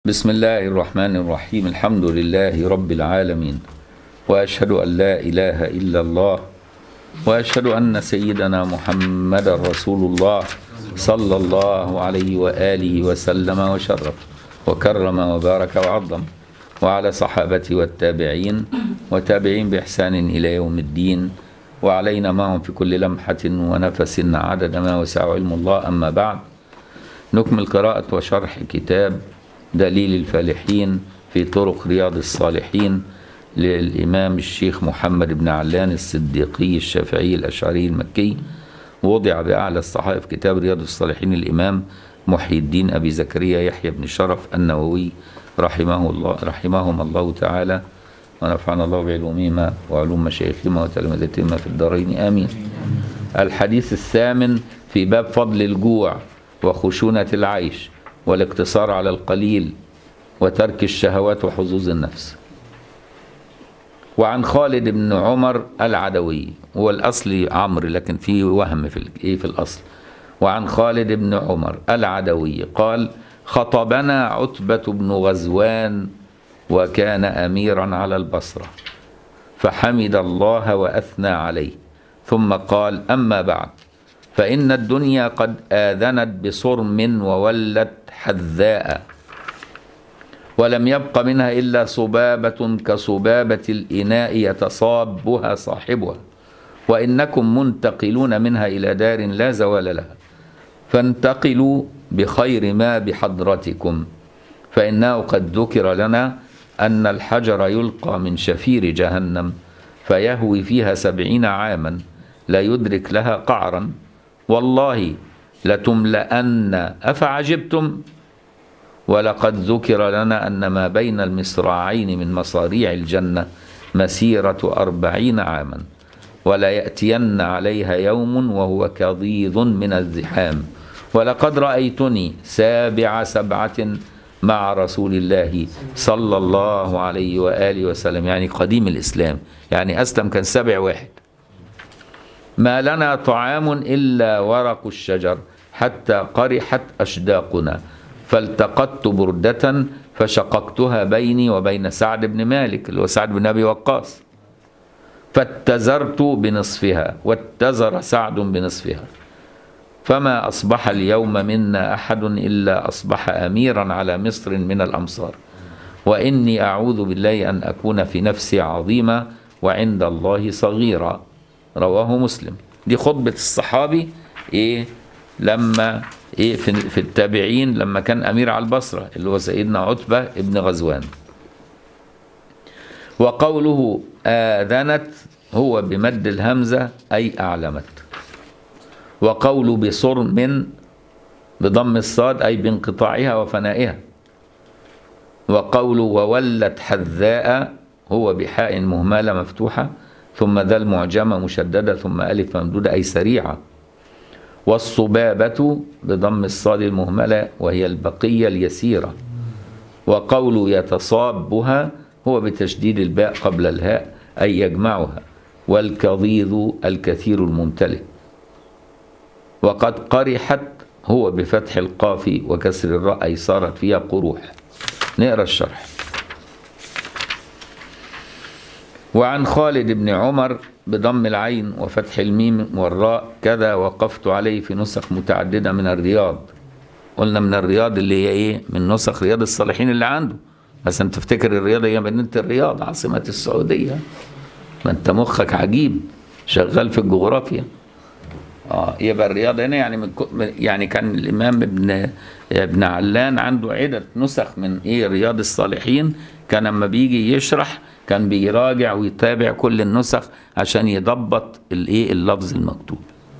بسم الله الرحمن الرحيم الحمد لله رب العالمين واشهد ان لا اله الا الله واشهد ان سيدنا محمد رسول الله صلى الله عليه واله وسلم وشرف وكرم وبارك وعظم وعلى صحابته والتابعين وتابعين باحسان الى يوم الدين وعلينا معهم في كل لمحه ونفس عدد ما وسع علم الله اما بعد نكمل قراءه وشرح كتاب دليل الفالحين في طرق رياض الصالحين للإمام الشيخ محمد بن علان الصديقي الشافعي الأشعري المكي وضع بأعلى الصحائف كتاب رياض الصالحين الإمام محي الدين أبي زكريا يحيى بن شرف النووي رحمه الله رحمهم الله تعالى ونفعنا الله بعلومهما وعلوم مشايخهما وتلامذتهما في الدارين آمين الحديث الثامن في باب فضل الجوع وخشونة العيش والاقتصار على القليل وترك الشهوات وحظوظ النفس وعن خالد بن عمر العدوي هو الأصل عمرو لكن في وهم في إيه في الأصل وعن خالد بن عمر العدوي قال خطبنا عتبة بن غزوان وكان أميرا على البصرة فحمد الله وأثنى عليه ثم قال أما بعد فإن الدنيا قد آذنت بصرم وولت حذاء ولم يبق منها إلا صبابة كصبابة الإناء يتصابها صاحبها وإنكم منتقلون منها إلى دار لا زوال لها فانتقلوا بخير ما بحضرتكم فإنه قد ذكر لنا أن الحجر يلقى من شفير جهنم فيهوي فيها سبعين عاما لا يدرك لها قعرا والله لتملأن أفعجبتم ولقد ذكر لنا أن ما بين المصراعين من مصاريع الجنة مسيرة أربعين عاما ولا يأتين عليها يوم وهو كظيظ من الزحام ولقد رأيتني سابع سبعة مع رسول الله صلى الله عليه وآله وسلم يعني قديم الإسلام يعني أسلم كان سبع واحد ما لنا طعام إلا ورق الشجر حتى قرحت أشداقنا فالتقطت بردة فشققتها بيني وبين سعد بن مالك اللي هو سعد بن أبي وقاص فاتزرت بنصفها واتزر سعد بنصفها فما أصبح اليوم منا أحد إلا أصبح أميرا على مصر من الأمصار وإني أعوذ بالله أن أكون في نفسي عظيما وعند الله صغيرا رواه مسلم دي خطبة الصحابي إيه لما إيه في, في التابعين لما كان أمير على البصرة اللي هو سيدنا عتبة ابن غزوان وقوله آذنت هو بمد الهمزة أي أعلمت وقول بصرم بضم الصاد أي بانقطاعها وفنائها وقول وولت حذاء هو بحاء مهملة مفتوحة ثم ذا المعجمة مشددة ثم ألف ممدودة أي سريعة والصبابة بضم الصاد المهملة وهي البقية اليسيرة وقول يتصابها هو بتشديد الباء قبل الهاء أي يجمعها والكظيظ الكثير الممتلئ وقد قرحت هو بفتح القاف وكسر الراء أي صارت فيها قروح نقرأ الشرح وعن خالد بن عمر بضم العين وفتح الميم والراء كذا وقفت عليه في نسخ متعددة من الرياض قلنا من الرياض اللي هي ايه من نسخ رياض الصالحين اللي عنده بس انت تفتكر الرياض هي مدينة الرياض عاصمة السعودية ما انت مخك عجيب شغال في الجغرافيا اه يبقى الرياض هنا يعني من يعني كان الامام ابن ابن علان عنده عدة نسخ من ايه رياض الصالحين كان لما بيجي يشرح كان بيراجع ويتابع كل النسخ عشان يضبط الايه اللفظ المكتوب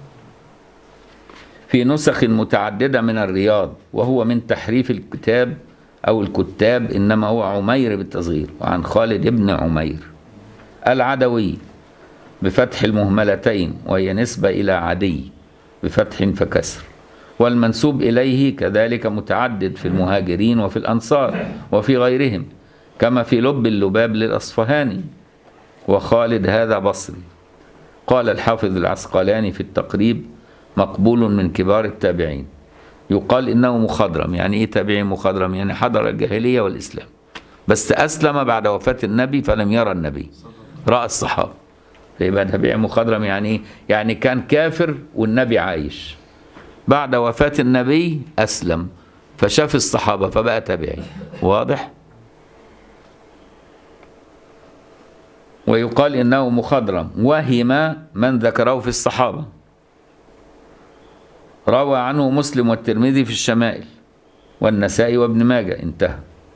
في نسخ متعددة من الرياض وهو من تحريف الكتاب أو الكتاب إنما هو عمير بالتصغير وعن خالد بن عمير العدوي بفتح المهملتين وهي نسبة إلى عدي بفتح فكسر والمنسوب إليه كذلك متعدد في المهاجرين وفي الأنصار وفي غيرهم كما في لب اللباب للأصفهاني وخالد هذا بصري قال الحافظ العسقلاني في التقريب مقبول من كبار التابعين يقال انه مخضرم يعني ايه تابعي مخضرم يعني حضر الجاهليه والاسلام بس اسلم بعد وفاه النبي فلم يرى النبي راى الصحابه فيبقى تابعي مخضرم يعني ايه يعني كان كافر والنبي عايش بعد وفاه النبي اسلم فشاف الصحابه فبقى تابعي واضح ويقال انه مخضرم وهم من ذكره في الصحابه روى عنه مسلم والترمذي في الشمائل والنسائي وابن ماجه انتهى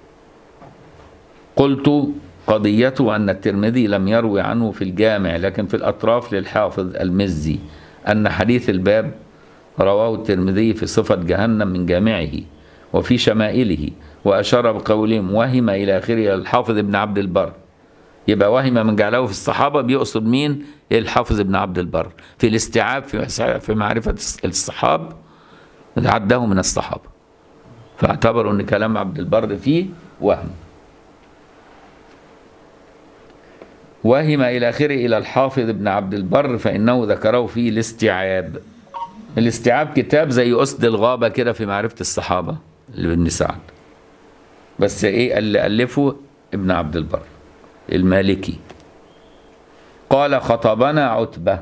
قلت قضيته أن الترمذي لم يروي عنه في الجامع لكن في الأطراف للحافظ المزي أن حديث الباب رواه الترمذي في صفة جهنم من جامعه وفي شمائله وأشار بقولهم وهم إلى آخره الحافظ ابن عبد البر يبقى وهم من جعله في الصحابة بيقصد مين الحافظ ابن عبد البر في الاستيعاب في في معرفة الصحاب عده من الصحابة فاعتبروا ان كلام عبد البر فيه وهم وهم إلى آخره إلى الحافظ ابن عبد البر فإنه ذكره في الاستيعاب الاستيعاب كتاب زي أسد الغابة كده في معرفة الصحابة لابن سعد بس إيه اللي ألفه ابن عبد البر المالكي قال خطبنا عتبة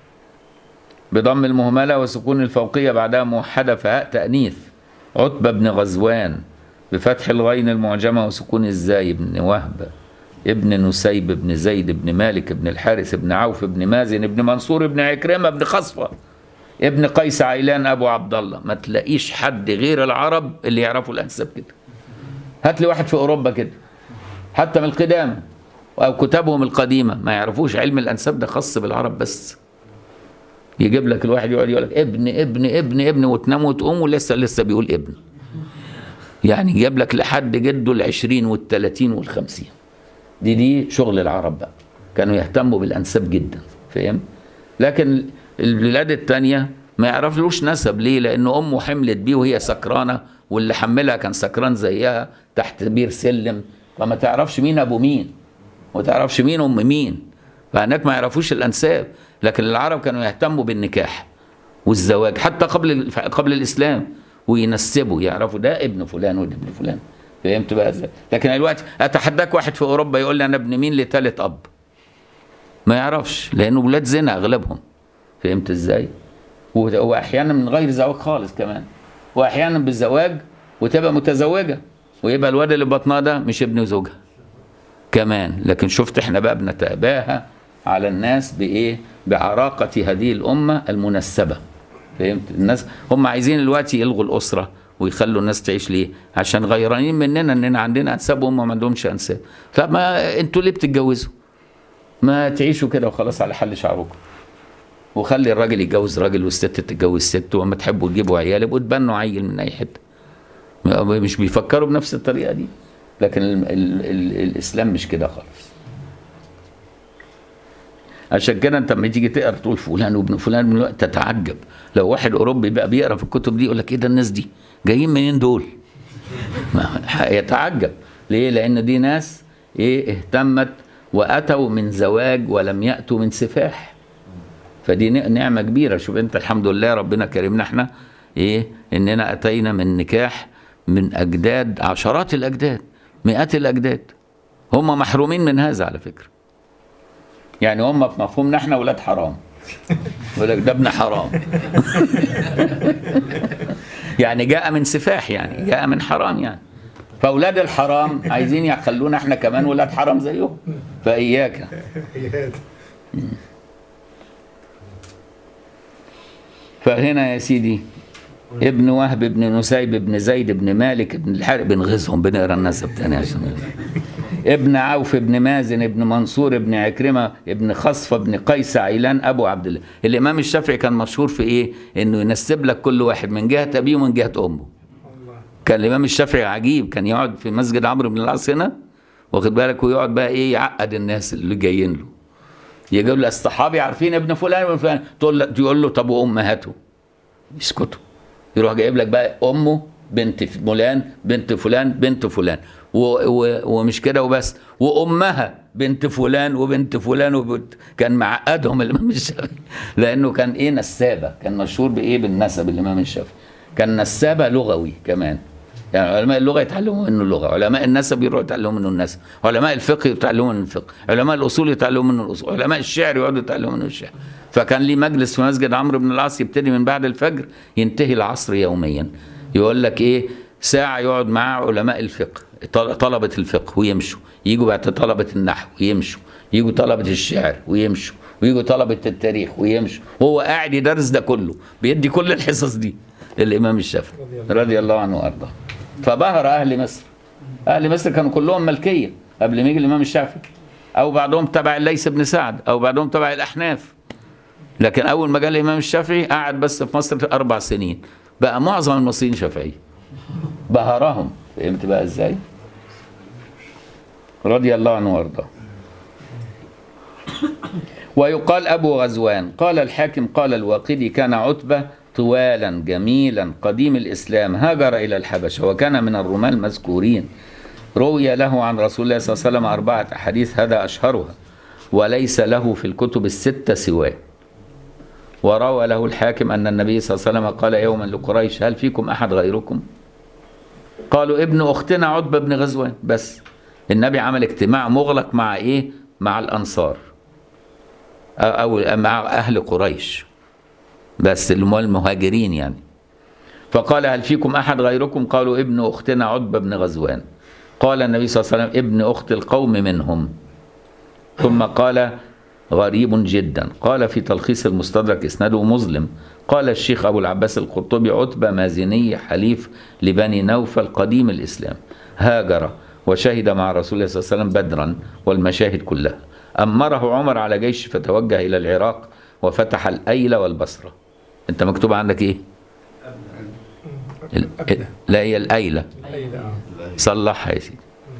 بضم المهملة وسكون الفوقية بعدها موحدة فهاء تأنيث عتبة بن غزوان بفتح الغين المعجمة وسكون الزاي بن وهب ابن نسيب بن زيد بن مالك بن الحارث بن عوف بن مازن بن منصور بن عكرمة بن خصفة ابن قيس عيلان أبو عبد الله ما تلاقيش حد غير العرب اللي يعرفوا الأنساب كده هات لي واحد في أوروبا كده حتى من القدامى أو كتابهم القديمة ما يعرفوش علم الأنساب ده خاص بالعرب بس يجيب لك الواحد يقعد يقول لك ابن ابن ابن ابن وتنام وتقوم ولسه لسه بيقول ابن يعني جاب لك لحد جده العشرين والثلاثين والخمسين دي دي شغل العرب بقى كانوا يهتموا بالانساب جدا فاهم لكن البلاد التانية ما يعرفلوش نسب ليه لان امه حملت بيه وهي سكرانه واللي حملها كان سكران زيها تحت بير سلم فما تعرفش مين ابو مين وما تعرفش مين ام مين فهناك ما يعرفوش الانساب لكن العرب كانوا يهتموا بالنكاح والزواج حتى قبل قبل الاسلام وينسبوا يعرفوا ده ابن فلان وده ابن فلان فهمت بقى ازاي لكن دلوقتي اتحداك واحد في اوروبا يقول لي انا ابن مين لثالث اب ما يعرفش لانه ولاد زنا اغلبهم فهمت ازاي واحيانا من غير زواج خالص كمان واحيانا بالزواج وتبقى متزوجه ويبقى الواد اللي بطنها ده مش ابن زوجها كمان لكن شفت احنا بقى بنتباهى على الناس بايه بعراقه هذه الامه المنسبه فهمت الناس هم عايزين دلوقتي يلغوا الاسره ويخلوا الناس تعيش ليه عشان غيرانين مننا اننا عندنا انساب وهم ما عندهمش انساب طب ما انتوا ليه بتتجوزوا ما تعيشوا كده وخلاص على حل شعركم وخلي الراجل يتجوز راجل والست تتجوز ست وما تحبوا تجيبوا عيال يبقوا تبنوا عيل من اي حته مش بيفكروا بنفس الطريقه دي لكن ال ال ال الاسلام مش كده خالص عشان كده انت لما تيجي تقرا تقول فلان وابن فلان من الوقت تتعجب لو واحد اوروبي بقى بيقرا في الكتب دي يقول لك ايه ده الناس دي جايين منين دول؟ يتعجب ليه؟ لان دي ناس ايه اهتمت واتوا من زواج ولم ياتوا من سفاح فدي نعمه كبيره شوف انت الحمد لله ربنا كرمنا احنا ايه اننا اتينا من نكاح من اجداد عشرات الاجداد مئات الاجداد هم محرومين من هذا على فكره يعني هم في مفهومنا احنا ولاد حرام يقول لك ده ابن حرام يعني جاء من سفاح يعني جاء من حرام يعني فاولاد الحرام عايزين يخلونا احنا كمان ولاد حرام زيهم فاياك فهنا يا سيدي ابن وهب بن نسيب بن زيد بن مالك بن الحارث بنغزهم بنقرا النسب تاني عشان ابن عوف بن مازن ابن منصور ابن عكرمة ابن خصفة ابن قيس عيلان أبو عبد الله الإمام الشافعي كان مشهور في إيه إنه ينسب لك كل واحد من جهة أبيه ومن جهة أمه كان الإمام الشافعي عجيب كان يقعد في مسجد عمرو بن العاص هنا واخد بالك ويقعد بقى إيه يعقد الناس اللي جايين له يجيب له الصحابي عارفين ابن فلان وابن فلان تقول له تقول له طب وأمهاته يسكتوا يروح جايب لك بقى أمه بنت فلان بنت فلان بنت فلان و و ومش كده وبس وامها بنت فلان وبنت فلان وبنت كان معقدهم الامام الشافعي لانه كان ايه نسابه كان مشهور بايه بالنسب الامام الشافعي كان نسابة لغوي كمان يعني علماء اللغة يتعلموا منه اللغة علماء النسب يروحوا يتعلموا منه النسب علماء الفقه يتعلموا منه الفقه علماء الأصول يتعلموا منه الأصول علماء الشعر يقعدوا يتعلموا منه الشعر فكان ليه مجلس في مسجد عمرو بن العاص يبتدي من بعد الفجر ينتهي العصر يوميا يقول لك ايه ساعة يقعد معاه علماء الفقه طل- طلبة الفقه ويمشوا يجوا بعد طلبة النحو ويمشوا يجوا طلبة الشعر ويمشوا ويجوا طلبة التاريخ ويمشوا وهو قاعد يدرس ده كله بيدي كل الحصص دي للإمام الشافعي رضي الله عنه وأرضاه فبهر أهل مصر أهل مصر كانوا كلهم ملكية قبل ما يجي الإمام الشافعي أو بعضهم تبع الليث بن سعد أو بعضهم تبع الأحناف لكن أول ما جاء الإمام الشافعي قعد بس في مصر أربع سنين بقى معظم المصريين شافعية بهرهم فهمت بقى إزاي؟ رضي الله عنه وارضاه ويقال أبو غزوان قال الحاكم قال الواقدي كان عتبة طوالا جميلا قديم الإسلام هاجر إلى الحبشة وكان من الرماة المذكورين روي له عن رسول الله صلى الله عليه وسلم أربعة أحاديث هذا أشهرها وليس له في الكتب الستة سواه وروى له الحاكم أن النبي صلى الله عليه وسلم قال يوما لقريش هل فيكم أحد غيركم قالوا ابن أختنا عتبة بن غزوان بس النبي عمل اجتماع مغلق مع إيه مع الأنصار أو أو مع أهل قريش بس اللي هم المهاجرين يعني فقال هل فيكم أحد غيركم قالوا ابن أختنا عتبة بن غزوان قال النبي صلى الله عليه وسلم ابن أخت القوم منهم ثم قال غريب جدا قال في تلخيص المستدرك اسناده مسلم قال الشيخ ابو العباس القرطبي عتبه مازني حليف لبني نوفل قديم الاسلام هاجر وشهد مع رسول الله صلى الله عليه وسلم بدرا والمشاهد كلها امره عمر على جيش فتوجه الى العراق وفتح الايل والبصره انت مكتوب عندك ايه ال- أبدأ. لا هي الايله أي لا صلحها يا سيدي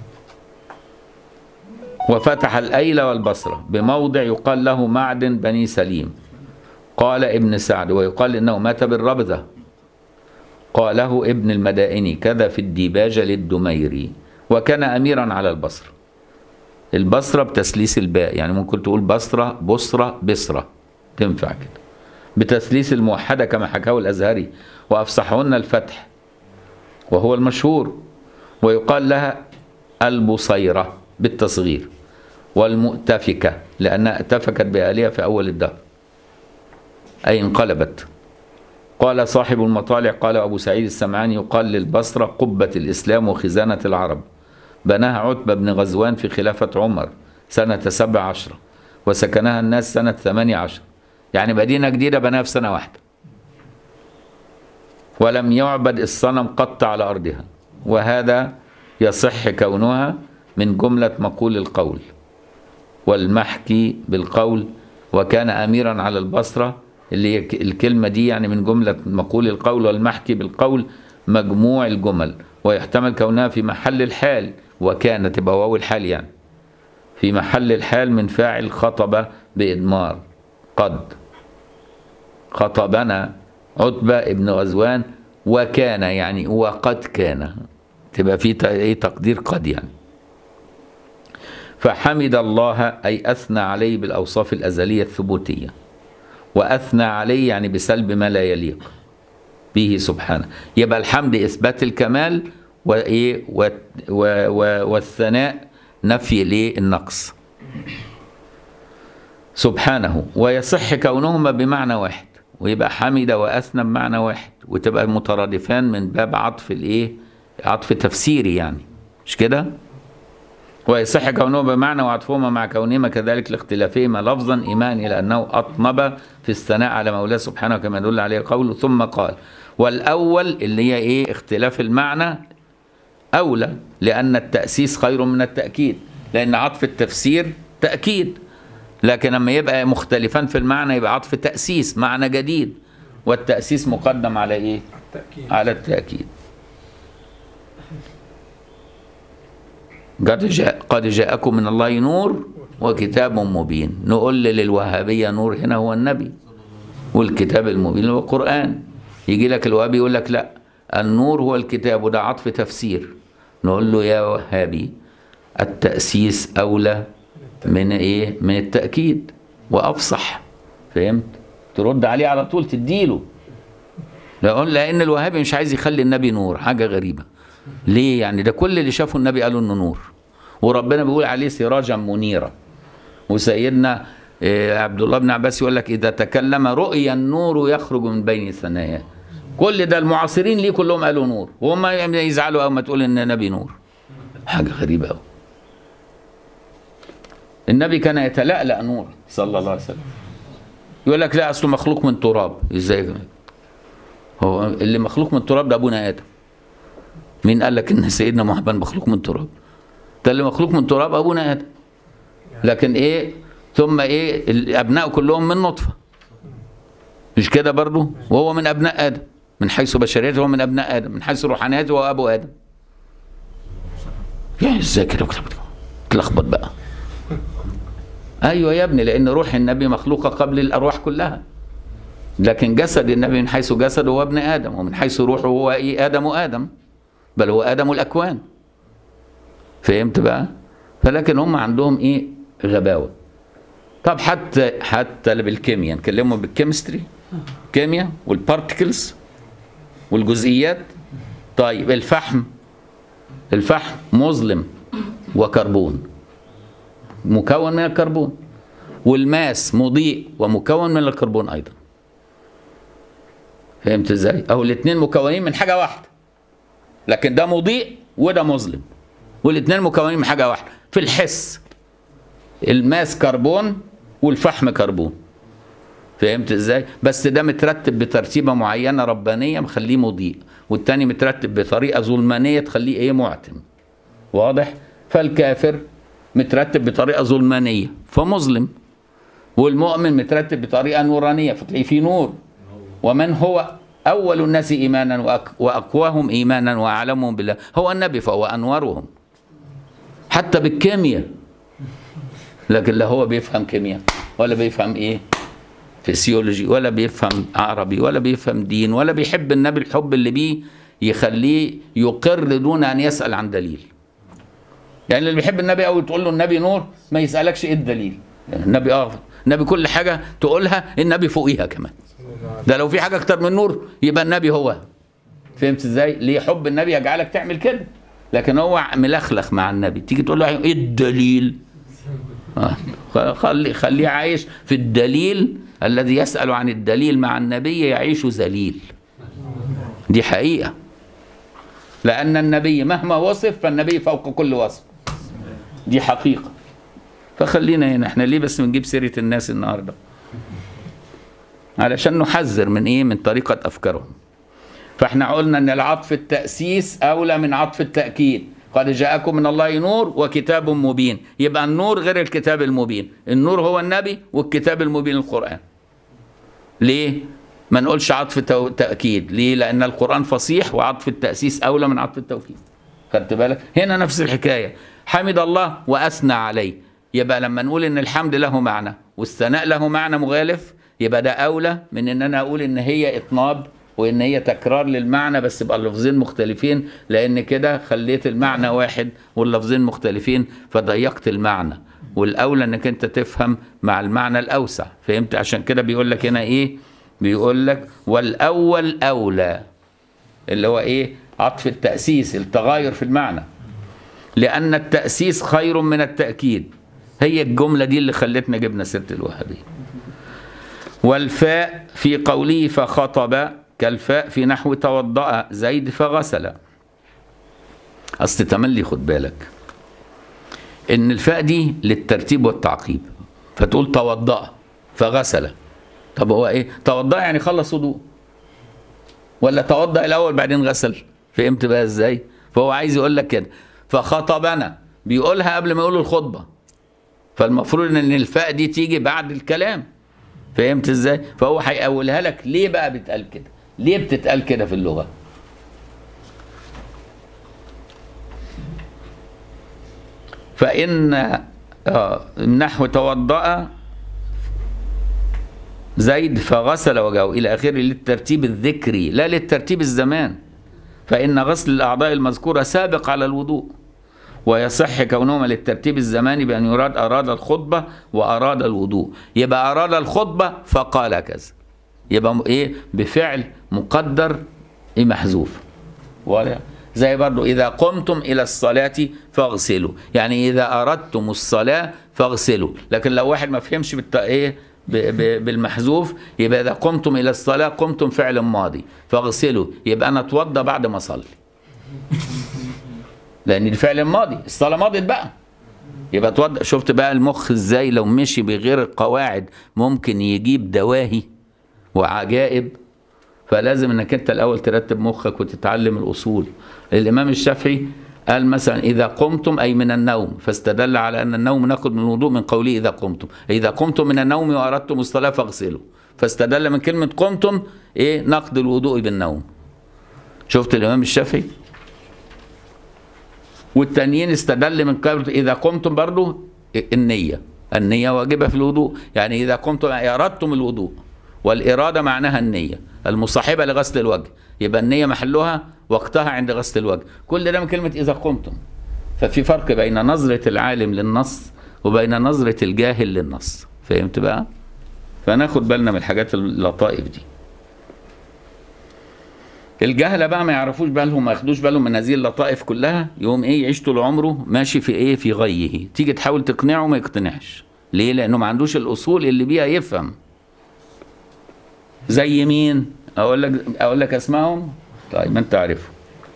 وفتح الأيل والبصرة بموضع يقال له معدن بني سليم قال ابن سعد ويقال إنه مات بالربذة قاله ابن المدائني كذا في الديباجة للدميري وكان أميرا على البصرة البصرة بتسليس الباء يعني ممكن تقول بصرة بصرة بصرة تنفع كده بتسليس الموحدة كما حكاه الأزهري وأفصحهن الفتح وهو المشهور ويقال لها البصيرة بالتصغير والمؤتفكة لأنها اتفكت بآلهة في أول الدهر أي انقلبت قال صاحب المطالع قال أبو سعيد السمعاني يقال للبصرة قبة الإسلام وخزانة العرب بناها عتبة بن غزوان في خلافة عمر سنة سبع عشرة وسكنها الناس سنة ثمانية عشر يعني مدينة جديدة بناها في سنة واحدة ولم يعبد الصنم قط على أرضها وهذا يصح كونها من جملة مقول القول والمحكي بالقول وكان أميرا على البصرة اللي هي الكلمة دي يعني من جملة مقول القول والمحكي بالقول مجموع الجمل ويحتمل كونها في محل الحال وكان تبقى واو الحال يعني في محل الحال من فاعل خطب بإدمار قد خطبنا عتبة ابن غزوان وكان يعني وقد كان تبقى في ت- ايه تقدير قد يعني فحمد الله أي أثنى عليه بالأوصاف الأزلية الثبوتية وأثنى عليه يعني بسلب ما لا يليق به سبحانه يبقى الحمد إثبات الكمال وإيه و و و والثناء نفي ليه النقص سبحانه ويصح كونهما بمعنى واحد ويبقى حمد واثنى بمعنى واحد وتبقى مترادفان من باب عطف الايه عطف تفسيري يعني مش كده ويصح كونهما بمعنى وعطفهما مع كونهما كذلك لاختلافهما لفظا ايمان الى انه اطنب في الثناء على مولاه سبحانه كما يدل عليه قوله ثم قال والاول اللي هي ايه اختلاف المعنى اولى لان التاسيس خير من التاكيد لان عطف التفسير تاكيد لكن لما يبقى مختلفان في المعنى يبقى عطف تأسيس معنى جديد والتأسيس مقدم على إيه؟ التأكيد على التأكيد قد جاء قد جاءكم من الله نور وكتاب مبين نقول للوهابية نور هنا هو النبي والكتاب المبين هو القرآن يجي لك الوهابي يقول لك لا النور هو الكتاب وده عطف تفسير نقول له يا وهابي التأسيس أولى من إيه من التأكيد وأفصح فهمت ترد عليه على طول تديله لأن لأن الوهابي مش عايز يخلي النبي نور حاجة غريبة ليه يعني ده كل اللي شافوا النبي قالوا انه نور وربنا بيقول عليه سراجا منيرا وسيدنا آه، عبد الله بن عباس يقول لك اذا تكلم رؤيا النور يخرج من بين ثناياه كل ده المعاصرين ليه كلهم قالوا نور وهم يزعلوا اول ما تقول ان النبي نور حاجه غريبه قوي النبي كان يتلألأ نور صلى الله عليه وسلم يقول لك لا اصله مخلوق من تراب ازاي كده؟ هو اللي مخلوق من تراب ده ابونا ادم مين قال لك ان سيدنا محمد مخلوق من تراب ده اللي مخلوق من تراب ابونا ادم لكن ايه ثم ايه الابناء كلهم من نطفه مش كده برضو وهو من ابناء ادم من حيث بشريته هو من ابناء ادم من حيث روحانيته هو ابو ادم يعني ازاي كده تلخبط بقى ايوه يا ابني لان روح النبي مخلوقه قبل الارواح كلها لكن جسد النبي من حيث جسده هو ابن ادم ومن حيث روحه هو ايه ادم ادم بل هو ادم الاكوان فهمت بقى فلكن هم عندهم ايه غباوه طب حتى حتى بالكيمياء نكلمهم بالكيمستري كيمياء والبارتكلز والجزئيات طيب الفحم الفحم مظلم وكربون مكون من الكربون والماس مضيء ومكون من الكربون ايضا فهمت ازاي او الاثنين مكونين من حاجه واحده لكن ده مضيء وده مظلم والاثنين مكونين من حاجه واحده في الحس الماس كربون والفحم كربون فهمت ازاي بس ده مترتب بترتيبه معينه ربانيه مخليه مضيء والتاني مترتب بطريقه ظلمانيه تخليه ايه معتم واضح فالكافر مترتب بطريقه ظلمانيه فمظلم والمؤمن مترتب بطريقه نورانيه فتلاقيه فيه نور ومن هو اول الناس ايمانا وأك- واقواهم ايمانا واعلمهم بالله هو النبي فهو انورهم حتى بالكيمياء لكن لا هو بيفهم كيمياء ولا بيفهم ايه فسيولوجي ولا بيفهم عربي ولا بيفهم دين ولا بيحب النبي الحب اللي بيه يخليه يقر دون ان يسال عن دليل يعني اللي بيحب النبي قوي تقول له النبي نور ما يسالكش ايه الدليل يعني النبي اه النبي كل حاجه تقولها النبي فوقيها كمان ده لو في حاجه اكتر من نور يبقى النبي هو فهمت ازاي ليه حب النبي يجعلك تعمل كده لكن هو ملخلخ مع النبي تيجي تقول له ايه الدليل آه، خلي خليه عايش في الدليل الذي يسأل عن الدليل مع النبي يعيش ذليل دي حقيقة لأن النبي مهما وصف فالنبي فوق كل وصف دي حقيقة فخلينا هنا احنا ليه بس بنجيب سيرة الناس النهاردة علشان نحذر من ايه من طريقة أفكارهم فاحنا قلنا ان العطف التأسيس أولى من عطف التأكيد قد جاءكم من الله نور وكتاب مبين يبقى النور غير الكتاب المبين النور هو النبي والكتاب المبين القرآن ليه ما نقولش عطف تو- تأكيد ليه لأن القرآن فصيح وعطف التأسيس أولى من عطف التوكيد خدت بالك هنا نفس الحكاية حمد الله وأثنى عليه يبقى لما نقول ان الحمد له معنى والثناء له معنى مغالف يبقى ده اولى من ان انا اقول ان هي اطناب وان هي تكرار للمعنى بس يبقى اللفظين مختلفين لان كده خليت المعنى واحد واللفظين مختلفين فضيقت المعنى والاولى انك انت تفهم مع المعنى الاوسع فهمت عشان كده بيقول لك هنا ايه بيقول لك والاول اولى اللي هو ايه عطف التاسيس التغاير في المعنى لأن التأسيس خير من التأكيد هي الجملة دي اللي خلتنا جبنا سيرة الوهابية والفاء في قوله فخطب كالفاء في نحو توضأ زيد فغسل أصل تملي خد بالك إن الفاء دي للترتيب والتعقيب فتقول توضأ فغسل طب هو إيه توضأ يعني خلص وضوء ولا توضأ الأول بعدين غسل فهمت بقى إزاي فهو عايز يقول لك كده فخطبنا بيقولها قبل ما يقول الخطبة فالمفروض ان الفاء دي تيجي بعد الكلام فهمت ازاي فهو هيقولها لك ليه بقى بتقال كده ليه بتتقال كده في اللغة فإن آه نحو توضأ زيد فغسل وجهه إلى آخره للترتيب الذكري لا للترتيب الزمان فإن غسل الأعضاء المذكورة سابق على الوضوء ويصح كونهما للترتيب الزماني بأن يراد أراد الخطبة وأراد الوضوء يبقى أراد الخطبة فقال كذا يبقى م- ايه بفعل مقدر ايه محذوف ولا زي برضو إذا قمتم إلى الصلاة فاغسلوا يعني إذا أردتم الصلاة فاغسلوا لكن لو واحد ما فهمش بالت... إيه ب... ب... بالمحذوف يبقى إذا قمتم إلى الصلاة قمتم فعل ماضي فاغسلوا يبقى أنا أتوضى بعد ما أصلي لأن الفعل ماضي الصلاة ماضت بقى يبقى اتوضى شفت بقى المخ ازاي لو مشي بغير القواعد ممكن يجيب دواهي وعجائب فلازم انك انت الاول ترتب مخك وتتعلم الاصول الامام الشافعي قال مثلا اذا قمتم اي من النوم فاستدل على ان النوم ناخذ من الوضوء من قوله اذا قمتم اذا قمتم من النوم واردتم الصلاه فاغسلوا فاستدل من كلمه قمتم ايه نقد الوضوء بالنوم شفت الامام الشافعي والتانيين استدل من قبل اذا قمتم برضو النيه النيه واجبه في الوضوء يعني اذا قمتم اردتم الوضوء والاراده معناها النيه المصاحبه لغسل الوجه يبقى النيه محلها وقتها عند غسل الوجه كل ده من كلمه اذا قمتم ففي فرق بين نظره العالم للنص وبين نظره الجاهل للنص فهمت بقى فناخد بالنا من الحاجات اللطائف دي الجهله بقى ما يعرفوش بالهم ما ياخدوش بالهم من هذه اللطائف كلها يقوم ايه يعيش طول عمره ماشي في ايه في غيه تيجي تحاول تقنعه ما يقتنعش ليه لانه ما عندوش الاصول اللي بيها يفهم زي مين اقول لك اقول لك اسمائهم طيب ما انت عارفهم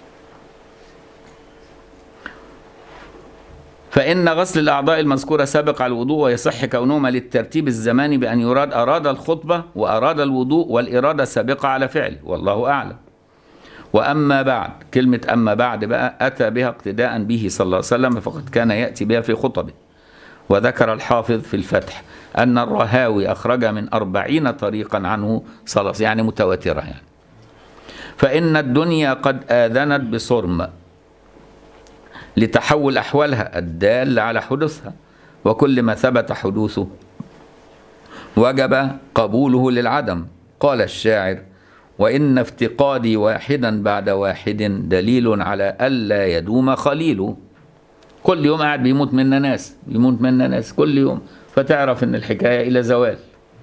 فإن غسل الأعضاء المذكورة سابق على الوضوء ويصح كونهما للترتيب الزماني بأن يراد أراد الخطبة وأراد الوضوء والإرادة سابقة على فعله والله أعلم وأما بعد كلمة أما بعد بقى أتى بها اقتداء به صلى الله عليه وسلم فقد كان يأتي بها في خطبه وذكر الحافظ في الفتح أن الرهاوي أخرج من أربعين طريقا عنه صلى الله عليه وسلم يعني متواترة يعني فإن الدنيا قد آذنت بصرم لتحول أحوالها الدال على حدوثها وكل ما ثبت حدوثه وجب قبوله للعدم قال الشاعر وإن افتقادي واحدا بعد واحد دليل على ألا يدوم خليل كل يوم قاعد بيموت منا ناس بيموت منا ناس كل يوم فتعرف ان الحكاية إلى زوال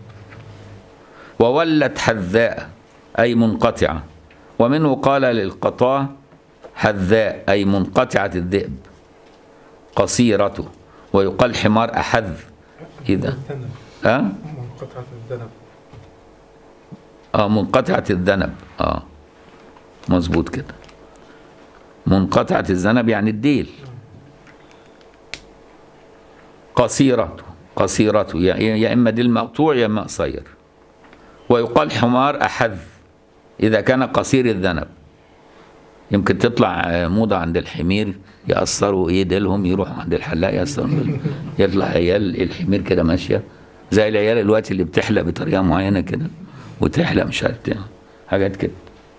وولت حذاء أي منقطعة ومنه قال للقطاع حذاء أي منقطعة الذئب قصيرته ويقال حمار أحذ إذا الذنب ها منقطعة الذنب اه منقطعة الذنب اه مظبوط كده منقطعة الذنب يعني الديل قصيرته قصيرته يا يا اما ديل مقطوع يا اما قصير ويقال حمار احذ اذا كان قصير الذنب يمكن تطلع آه، موضة عند الحمير يقصروا ايه ديلهم يروحوا عند الحلاق يقصروا ديلهم. يطلع عيال الحمير كده ماشيه زي العيال الوقت اللي بتحلق بطريقه معينه كده وتحلق مش عارف تعمل حاجات كده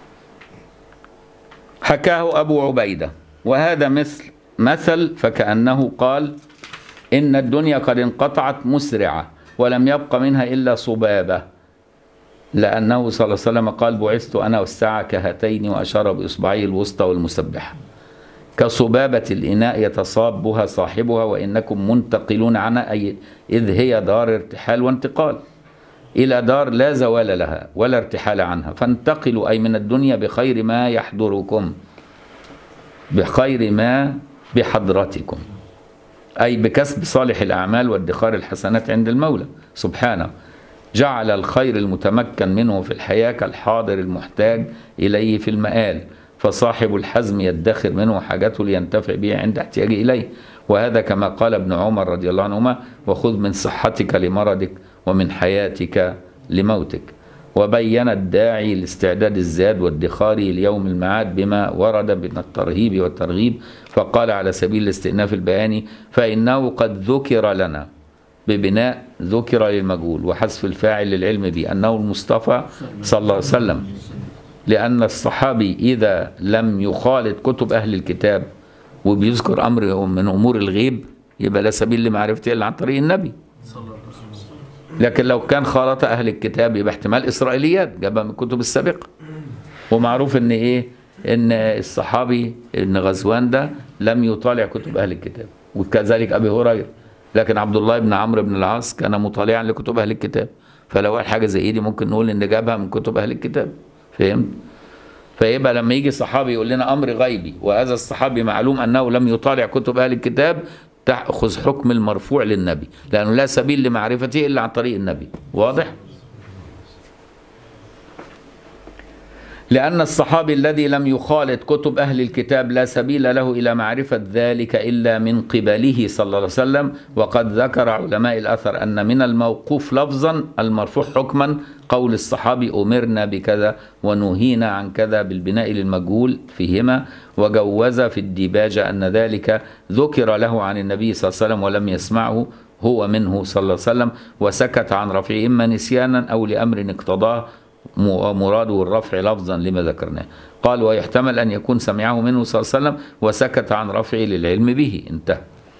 حكاه ابو عبيده وهذا مثل مثل فكانه قال ان الدنيا قد انقطعت مسرعه ولم يبق منها الا صبابه لأنه صلى الله عليه وسلم قال بعثت أنا والساعة كهاتين وأشار بإصبعيه الوسطى والمسبحة كصبابة الإناء يتصابها صاحبها وإنكم منتقلون عنها أي إذ هي دار ارتحال وانتقال إلى دار لا زوال لها ولا ارتحال عنها فانتقلوا أي من الدنيا بخير ما يحضركم بخير ما بحضرتكم أي بكسب صالح الأعمال وادخار الحسنات عند المولى سبحانه جعل الخير المتمكن منه في الحياة كالحاضر المحتاج إليه في المآل فصاحب الحزم يدخر منه حاجته لينتفع به عند احتياجه إليه وهذا كما قال ابن عمر رضي الله عنهما وخذ من صحتك لمرضك ومن حياتك لموتك وبين الداعي لاستعداد الزاد وادخاره ليوم المعاد بما ورد من الترهيب والترغيب فقال على سبيل الاستئناف البياني فإنه قد ذكر لنا ببناء ذكر للمجهول وحذف الفاعل للعلم به أنه المصطفى صلى الله عليه وسلم لأن الصحابي إذا لم يخالط كتب أهل الكتاب وبيذكر أمر من أمور الغيب يبقى لا سبيل لمعرفته إلا عن طريق النبي لكن لو كان خالط أهل الكتاب يبقى احتمال إسرائيليات جابها من الكتب السابقة ومعروف إن إيه إن الصحابي إن غزوان ده لم يطالع كتب أهل الكتاب وكذلك أبي هريرة لكن عبد الله بن عمرو بن العاص كان مطالعا لكتب أهل الكتاب فلو قال حاجه زي دي ممكن نقول ان جابها من كتب اهل الكتاب فهمت فيبقى لما يجي صحابي يقول لنا امر غيبي وهذا الصحابي معلوم انه لم يطالع كتب اهل الكتاب تاخذ حكم المرفوع للنبي لانه لا سبيل لمعرفته الا عن طريق النبي واضح لأن الصحابي الذي لم يخالط كتب أهل الكتاب لا سبيل له إلى معرفة ذلك إلا من قبله صلى الله عليه وسلم وقد ذكر علماء الأثر أن من الموقوف لفظا المرفوع حكما قول الصحابي أمرنا بكذا ونهينا عن كذا بالبناء للمجهول فيهما وجوز في الديباجة أن ذلك ذكر له عن النبي صلى الله عليه وسلم ولم يسمعه هو منه صلى الله عليه وسلم وسكت عن رفعه إما نسيانا أو لأمر اقتضاه مراده الرفع لفظا لما ذكرناه قال ويحتمل أن يكون سمعه منه صلى الله عليه وسلم وسكت عن رفعه للعلم به انتهى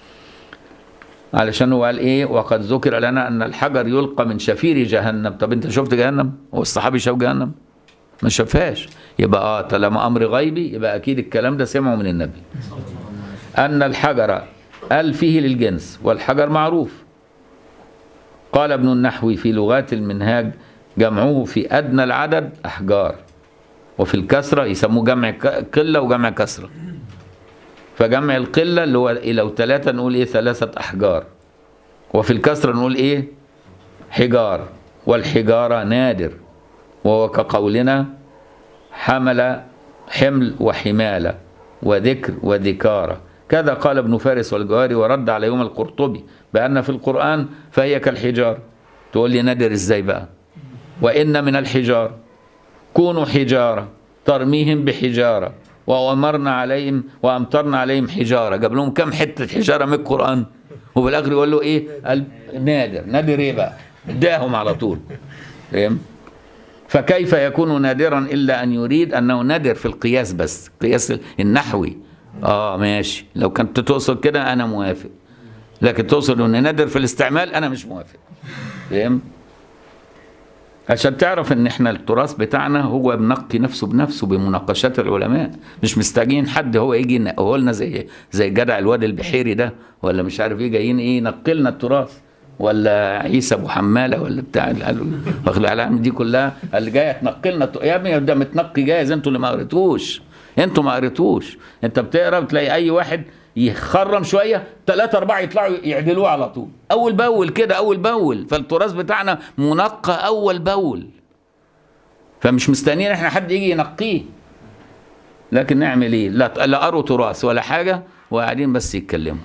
علشان هو قال ايه وقد ذكر لنا ان الحجر يلقى من شفير جهنم طب انت شفت جهنم هو الصحابي شاف جهنم ما شافهاش يبقى اه طالما امر غيبي يبقى اكيد الكلام ده سمعه من النبي ان الحجر قال فيه للجنس والحجر معروف قال ابن النحوي في لغات المنهاج جمعه في أدنى العدد أحجار وفي الكسرة يسموه جمع قلة وجمع كسرة فجمع القلة اللي هو لو ثلاثة نقول إيه ثلاثة أحجار وفي الكسرة نقول إيه حجار والحجارة نادر وهو كقولنا حمل حمل وحمالة وذكر وذكارة كذا قال ابن فارس والجواري ورد عليهما القرطبي بأن في القرآن فهي كالحجار تقول لي نادر ازاي بقى وإن من الحجار كونوا حجارة ترميهم بحجارة وأمرنا عليهم وأمطرنا عليهم حجارة جاب لهم كم حتة حجارة من القرآن وبالآخر يقول له إيه نادر نادر إيه بقى اداهم على طول فهم فكيف يكون نادرا إلا أن يريد أنه نادر في القياس بس قياس النحوي آه ماشي لو كنت تقصد كده أنا موافق لكن تقصد أنه نادر في الاستعمال أنا مش موافق فهمت عشان تعرف ان احنا التراث بتاعنا هو منقي نفسه بنفسه بمناقشات العلماء مش مستعجلين حد هو يجي ينقيه لنا زي زي جدع الواد البحيري ده ولا مش عارف ايه جايين ايه ينقي لنا التراث ولا عيسى ابو حماله ولا بتاع واخد العالم دي كلها اللي جايه تنقي لنا يا ابني ده متنقي جاهز انتوا اللي ما قريتوش انتوا ما قريتوش انت بتقرا بتلاقي اي واحد يخرم شويه ثلاثة أربعة يطلعوا يعدلوه على طول أول بأول كده أول بأول فالتراث بتاعنا منقى أول بأول فمش مستنيين احنا حد يجي ينقيه لكن نعمل ايه لا لا قروا تراث ولا حاجة وقاعدين بس يتكلموا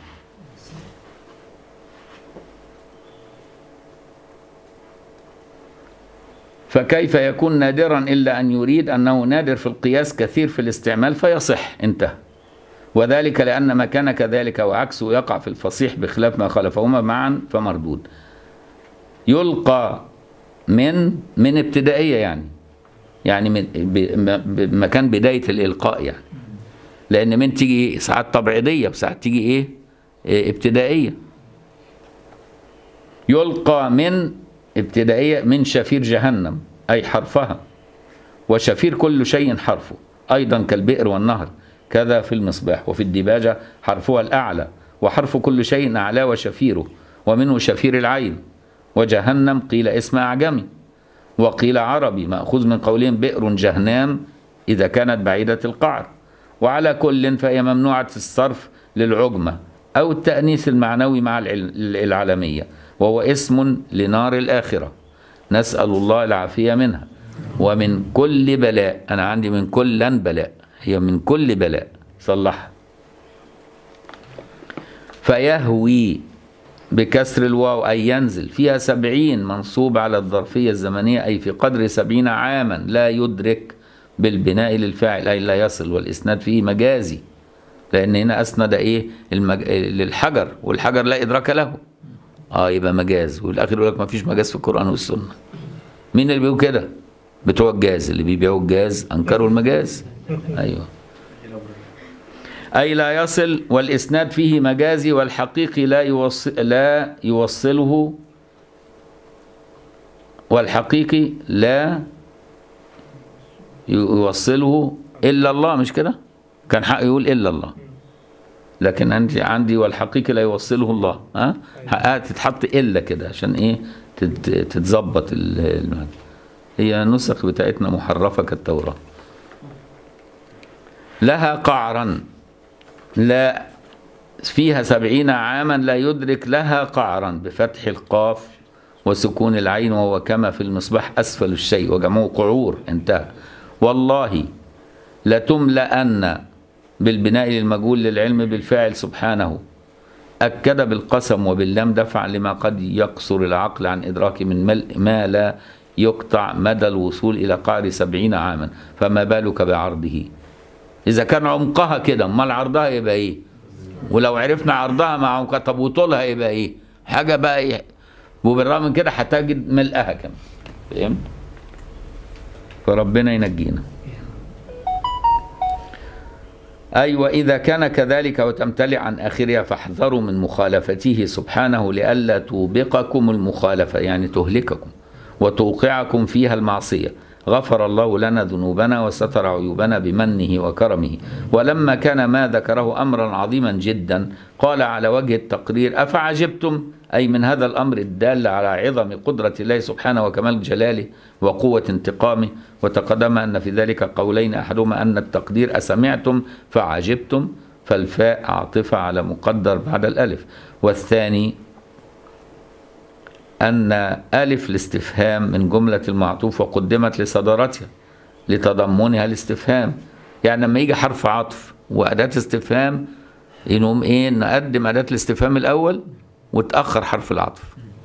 فكيف يكون نادرا إلا أن يريد أنه نادر في القياس كثير في الاستعمال فيصح انتهى وذلك لأن ما كان كذلك وعكسه يقع في الفصيح بخلاف ما خلفهما معا فمردود يلقى من من ابتدائية يعني يعني من مكان بداية الإلقاء يعني لأن من تيجي ساعات تبعيضية وساعات تيجي إيه, إيه ابتدائية يلقى من ابتدائية من شفير جهنم أي حرفها وشفير كل شيء حرفه أيضا كالبئر والنهر كذا في المصباح وفي الديباجة حرفها الأعلى وحرف كل شيء أعلى وشفيره ومنه شفير العين وجهنم قيل اسم أعجمي وقيل عربي مأخوذ من قولهم بئر جهنام إذا كانت بعيدة القعر وعلى كل فهي ممنوعة الصرف للعجمة أو التأنيث المعنوي مع العالمية وهو اسم لنار الآخرة نسأل الله العافية منها ومن كل بلاء أنا عندي من كل بلاء هي من كل بلاء صلحها فيهوي بكسر الواو أي ينزل فيها سبعين منصوب على الظرفية الزمنية أي في قدر سبعين عاما لا يدرك بالبناء للفاعل أي لا يصل والإسناد فيه مجازي لأن هنا أسند إيه المج... للحجر والحجر لا إدراك له اه يبقى مجاز والاخر يقول لك ما فيش مجاز في القران والسنه مين اللي بيقول كده بتوع الجاز اللي بيبيعوا الجاز انكروا المجاز ايوه اي لا يصل والاسناد فيه مجازي والحقيقي لا يوصل لا يوصله والحقيقي لا يوصله الا الله مش كده كان حق يقول الا الله لكن عندي عندي والحقيقي لا يوصله الله ها حقها تتحط الا كده عشان ايه تت- تتظبط ال- ال- هي النسخ بتاعتنا محرفة كالتوراة لها قعرا لا فيها سبعين عاما لا يدرك لها قعرا بفتح القاف وسكون العين وهو كما في المصباح أسفل الشيء وجمعه قعور انتهى والله لتملأن بالبناء للمجهول للعلم بالفاعل سبحانه أكد بالقسم وباللام دفعا لما قد يقصر العقل عن إدراك من ملء ما لا يقطع مدى الوصول إلى قعر سبعين عاما فما بالك بعرضه إذا كان عمقها كده أمال عرضها يبقى إيه ولو عرفنا عرضها مع عمقها طب وطولها يبقى إيه حاجة بقى إيه وبالرغم من كده هتجد ملئها كمان فهمت فربنا ينجينا أي وإذا كان كذلك وتمتلئ عن آخرها فاحذروا من مخالفته سبحانه لئلا توبقكم المخالفة يعني تهلككم وتوقعكم فيها المعصية غفر الله لنا ذنوبنا وستر عيوبنا بمنه وكرمه ولما كان ما ذكره أمرا عظيما جدا قال على وجه التقرير أفعجبتم أي من هذا الأمر الدال على عظم قدرة الله سبحانه وكمال جلاله وقوة انتقامه وتقدم أن في ذلك قولين أحدهما أن التقدير أسمعتم فعجبتم فالفاء عاطفة على مقدر بعد الألف والثاني أن ألف الاستفهام من جملة المعطوف وقدمت لصدارتها لتضمنها الاستفهام يعني لما يجي حرف عطف وأداة استفهام ينوم إيه نقدم أداة الاستفهام الأول وتأخر حرف العطف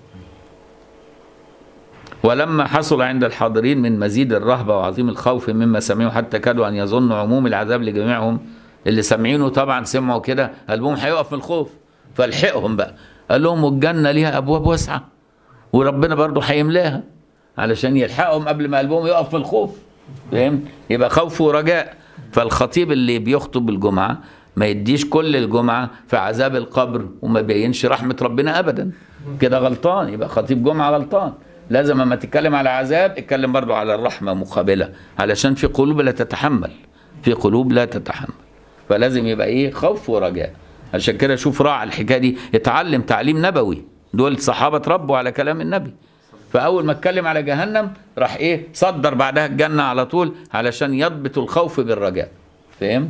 ولما حصل عند الحاضرين من مزيد الرهبة وعظيم الخوف مما سمعوا حتى كادوا أن يظنوا عموم العذاب لجميعهم اللي سامعينه طبعا سمعوا كده قلبهم هيقف من الخوف فالحقهم بقى قال لهم والجنة ليها أبواب واسعة وربنا برضه هيملاها علشان يلحقهم قبل ما قلبهم يقف في الخوف فهمت يبقى خوف ورجاء فالخطيب اللي بيخطب الجمعة ما يديش كل الجمعة في عذاب القبر وما بينش رحمة ربنا أبدا كده غلطان يبقى خطيب جمعة غلطان لازم اما تتكلم على عذاب اتكلم برضو على الرحمة مقابلة علشان في قلوب لا تتحمل في قلوب لا تتحمل فلازم يبقى ايه خوف ورجاء عشان كده شوف راعى الحكايه دي اتعلم تعليم نبوي دول الصحابه اتربوا على كلام النبي فاول ما اتكلم على جهنم راح ايه صدر بعدها الجنه على طول علشان يضبط الخوف بالرجاء فهمت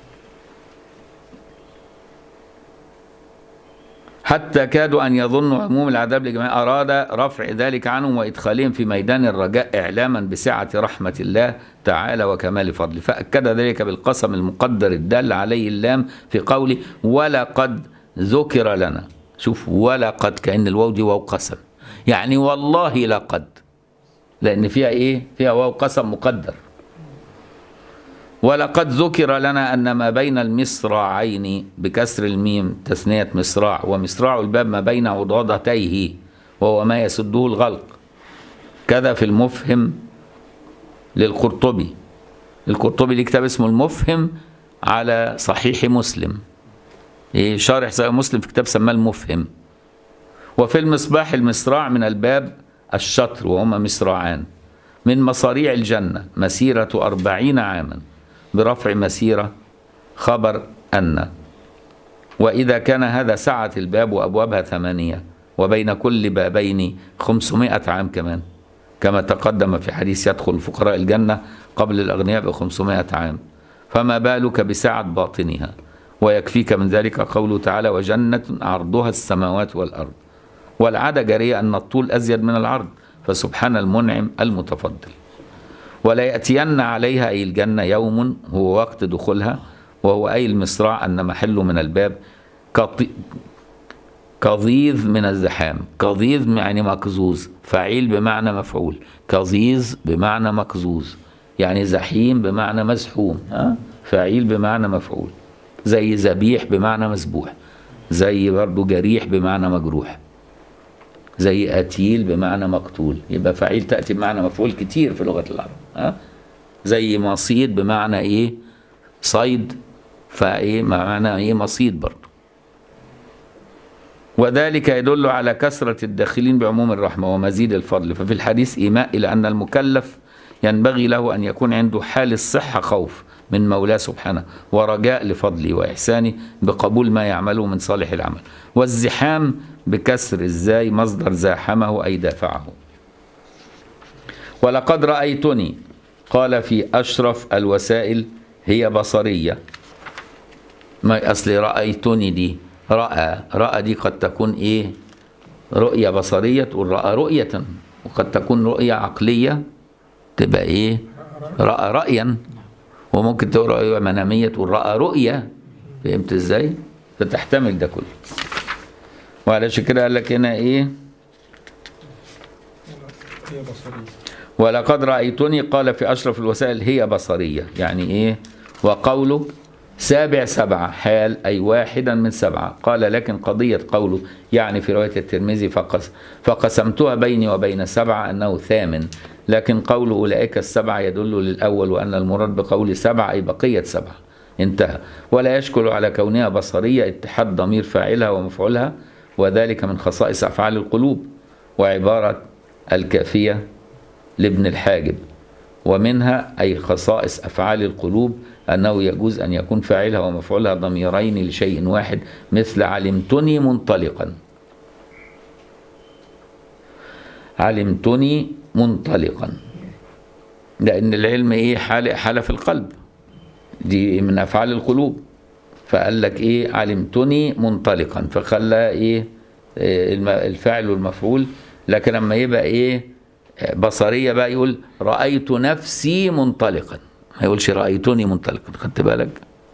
حتى كادوا أن يظنوا عموم العذاب لجميع أراد رفع ذلك عنهم وإدخالهم في ميدان الرجاء إعلاما بسعة رحمة الله تعالى وكمال فضله فأكد ذلك بالقسم المقدر الدال عليه اللام في قوله ولقد ذكر لنا شوف ولقد كأن الواو دي واو قسم يعني والله لقد لأن فيها إيه فيها واو قسم مقدر ولقد ذكر لنا أن ما بين المصراعين بكسر الميم تثنية مصراع ومصراع الباب ما بين عضادتيه وهو ما يسده الغلق كذا في المفهم للقرطبي القرطبي ليه كتاب اسمه المفهم على صحيح مسلم إيه شارح صحيح مسلم في كتاب سماه المفهم وفي المصباح المصراع من الباب الشطر وهما مصراعان من مصاريع الجنة مسيرة أربعين عاما برفع مسيرة خبر أن وإذا كان هذا سعة الباب وأبوابها ثمانية وبين كل بابين خمسمائة عام كمان كما تقدم في حديث يدخل فقراء الجنة قبل الأغنياء بخمسمائة عام فما بالك بسعة باطنها ويكفيك من ذلك قوله تعالى وجنة عرضها السماوات والأرض والعادة جارية أن الطول أزيد من العرض فسبحان المنعم المتفضل ولا يأتين عليها أي الجنة يوم هو وقت دخولها وهو أي المصراع أن محله من الباب كطي كظيظ من الزحام كظيظ يعني مكزوز فعيل بمعنى مفعول كظيظ بمعنى مكزوز يعني زحيم بمعنى مزحوم ها فعيل بمعنى مفعول زي ذبيح بمعنى مسبوح زي برضه جريح بمعنى مجروح زي قتيل بمعنى مقتول يبقى فعيل تأتي بمعنى مفعول كتير في لغة العرب ها زي مصيد بمعنى ايه صيد فايه معنى ايه مصيد برضه وذلك يدل على كثرة الداخلين بعموم الرحمة ومزيد الفضل ففي الحديث إيماء إلى أن المكلف ينبغي له أن يكون عنده حال الصحة خوف من مولاه سبحانه ورجاء لفضله وإحسانه بقبول ما يعمله من صالح العمل والزحام بكسر الزاي مصدر زاحمه أي دافعه ولقد رأيتني قال في أشرف الوسائل هي بصرية ما أصل رأيتني دي رأى رأى دي قد تكون إيه رؤية بصرية تقول رأى رؤية وقد تكون رؤية عقلية تبقى إيه رأى رأيا وممكن تقول رؤية منامية تقول رأى رؤية فهمت إزاي فتحتمل ده كله وعلشان كده قال لك هنا إيه هي بصرية ولقد رأيتني قال في أشرف الوسائل هي بصرية يعني إيه وقوله سابع سبعة حال أي واحدا من سبعة قال لكن قضية قوله يعني في رواية الترمذي فقس فقسمتها بيني وبين سبعة أنه ثامن لكن قول أولئك السبعة يدل للأول وأن المراد بقول سبعة أي بقية سبعة انتهى ولا يشكل على كونها بصرية اتحاد ضمير فاعلها ومفعولها وذلك من خصائص أفعال القلوب وعبارة الكافية لابن الحاجب ومنها أي خصائص أفعال القلوب أنه يجوز أن يكون فاعلها ومفعولها ضميرين لشيء واحد مثل علمتني منطلقا علمتني منطلقا لأن العلم إيه حالة, حالة في القلب دي من أفعال القلوب فقال لك إيه علمتني منطلقا فخلى إيه إيه الم- الفاعل والمفعول لكن لما يبقى إيه بصرية بقى يقول رأيت نفسي منطلقا ما يقولش رأيتني منطلقا خدت بالك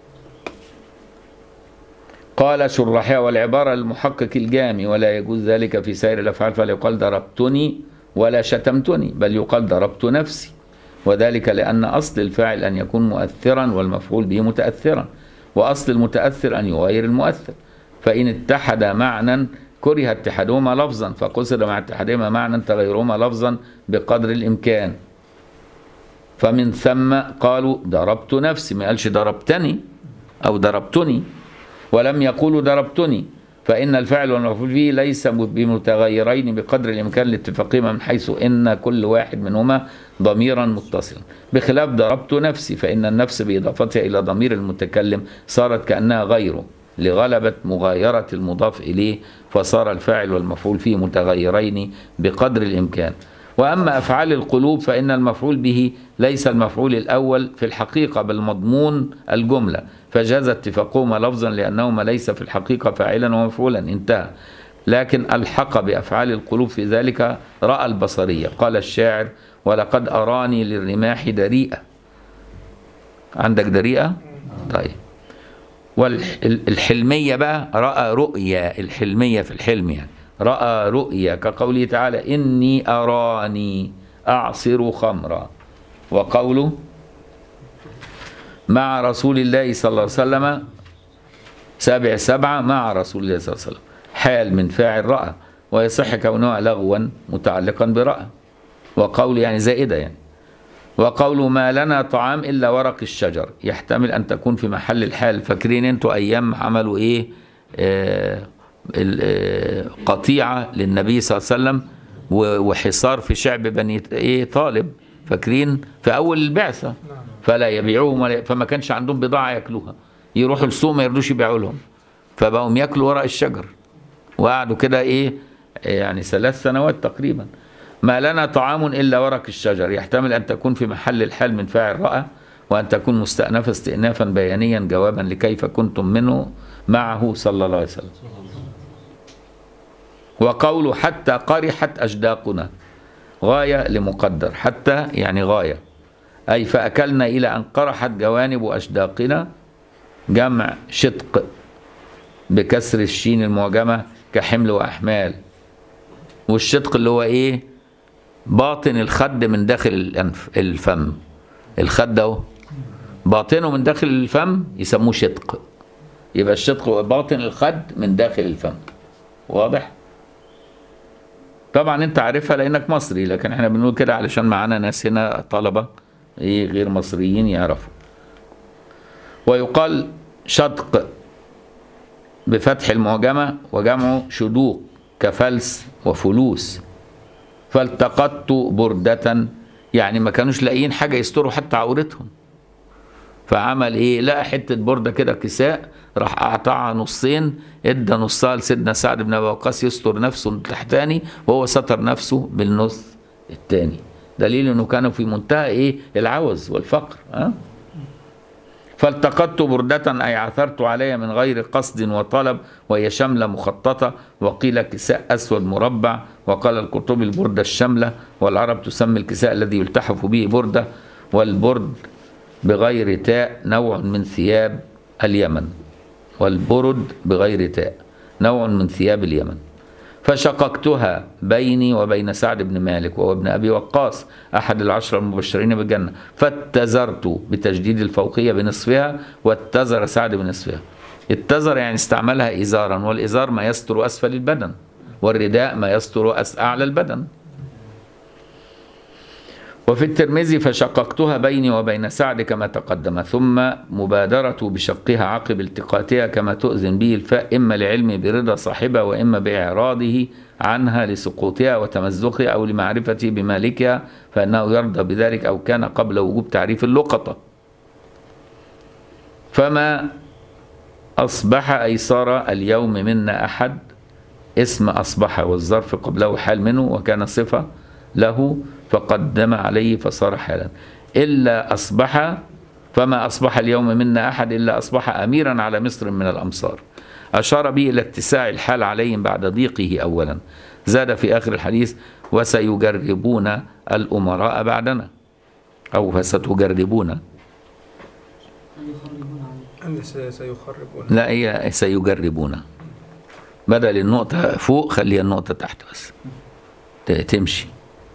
قال شرحها والعبارة المحقق الجامي ولا يجوز ذلك في سائر الأفعال فلا يقال ضربتني ولا شتمتني بل يقال ضربت نفسي وذلك لأن أصل الفاعل أن يكون مؤثرا والمفعول به متأثرا وأصل المتأثر أن يغير المؤثر فإن اتحد معنى كره اتحادهما لفظا فقصد مع اتحادهما معنى تغيرهما لفظا بقدر الإمكان فمن ثم قالوا ضربت نفسي ما قالش ضربتني أو ضربتني ولم يقولوا ضربتني فإن الفعل والمفعول به ليس بمتغيرين بقدر الإمكان لاتفاقهما من حيث إن كل واحد منهما ضميرا متصلا بخلاف ضربت نفسي فإن النفس بإضافتها إلى ضمير المتكلم صارت كأنها غيره لغلبة مغايرة المضاف إليه فصار الفاعل والمفعول فيه متغيرين بقدر الإمكان وأما أفعال القلوب فإن المفعول به ليس المفعول الأول في الحقيقة بل مضمون الجملة فجاز اتفاقهما لفظا لأنهما ليس في الحقيقة فاعلا ومفعولا انتهى لكن الحق بأفعال القلوب في ذلك رأى البصرية قال الشاعر ولقد أراني للرماح دريئة عندك دريئة؟ طيب والحلمية بقى رأى رؤيا الحلمية في الحلم يعني رأى رؤيا كقوله تعالى إني أراني أعصر خمرا وقوله مع رسول الله صلى الله عليه وسلم سابع سبعة مع رسول الله صلى الله عليه وسلم حال من فاعل رأى ويصح كونها لغوا متعلقا برأى وقول يعني زائدة يعني وقول ما لنا طعام إلا ورق الشجر يحتمل أن تكون في محل الحال فاكرين انتوا أيام عملوا إيه آه ال- آه، قطيعة للنبي صلى الله عليه وسلم و- وحصار في شعب بني إيه طالب فاكرين في أول البعثة فلا يبيعوهم ولا فما كانش عندهم بضاعة ياكلوها يروحوا السوق ما يرضوش يبيعوا لهم فبقوا ياكلوا ورق الشجر وقعدوا كده ايه يعني ثلاث سنوات تقريبا ما لنا طعام الا ورق الشجر يحتمل ان تكون في محل الحال من فاعل راى وان تكون مستأنفة استئنافا بيانيا جوابا لكيف كنتم منه معه صلى الله عليه وسلم وقوله حتى قرحت أشداقنا غاية لمقدر حتى يعني غاية أي فأكلنا إلى أن قرحت جوانب أشداقنا جمع شدق بكسر الشين المعجمة كحمل وأحمال والشدق اللي هو إيه باطن الخد من داخل الأنف الفم الخد أهو باطنه من داخل الفم يسموه شدق يبقى الشدق هو باطن الخد من داخل الفم واضح طبعا انت عارفها لانك مصري لكن احنا بنقول كده علشان معانا ناس هنا طلبه ايه غير مصريين يعرفوا ويقال شدق بفتح المعجمة وجمعه شدوق كفلس وفلوس فالتقطت بردة يعني ما كانوش لاقيين حاجة يستروا حتى عورتهم فعمل ايه لقى حته برده كده كساء راح قطعها نصين ادى نصها لسيدنا سعد بن ابي وقاص يستر نفسه التحتاني وهو ستر نفسه بالنص الثاني دليل انه كانوا في منتهى ايه العوز والفقر ها فالتقطت بردة أي عثرت عليها من غير قصد وطلب وهي شملة مخططة وقيل كساء أسود مربع وقال القرطبي البردة الشملة والعرب تسمي الكساء الذي يلتحف به بردة والبرد بغير تاء نوع من ثياب اليمن والبرد بغير تاء نوع من ثياب اليمن فشققتها بيني وبين سعد بن مالك وهو ابن ابي وقاص احد العشره المبشرين بالجنه فاتزرت بتجديد الفوقيه بنصفها واتزر سعد بنصفها اتزر يعني استعملها ازارا والازار ما يستر اسفل البدن والرداء ما يستر أس اعلى البدن وفي الترمذي فشققتها بيني وبين سعد كما تقدم ثم مبادرة بشقها عقب التقاطها كما تؤذن به الفاء إما لعلم برضا صاحبها وإما بإعراضه عنها لسقوطها وتمزقها أو لمعرفته بمالكها فإنه يرضى بذلك أو كان قبل وجوب تعريف اللقطة فما أصبح أي صار اليوم منا أحد اسم أصبح والظرف قبله حال منه وكان صفة له فقدم عليه فصار حالا إلا أصبح فما أصبح اليوم منا أحد إلا أصبح أميرا على مصر من الأمصار أشار به إلى اتساع الحال عليهم بعد ضيقه أولا زاد في آخر الحديث وسيجربون الأمراء بعدنا أو فستجربون أن سي- سيخربون لا هي سيجربون بدل النقطة فوق خليها النقطة تحت بس ت- تمشي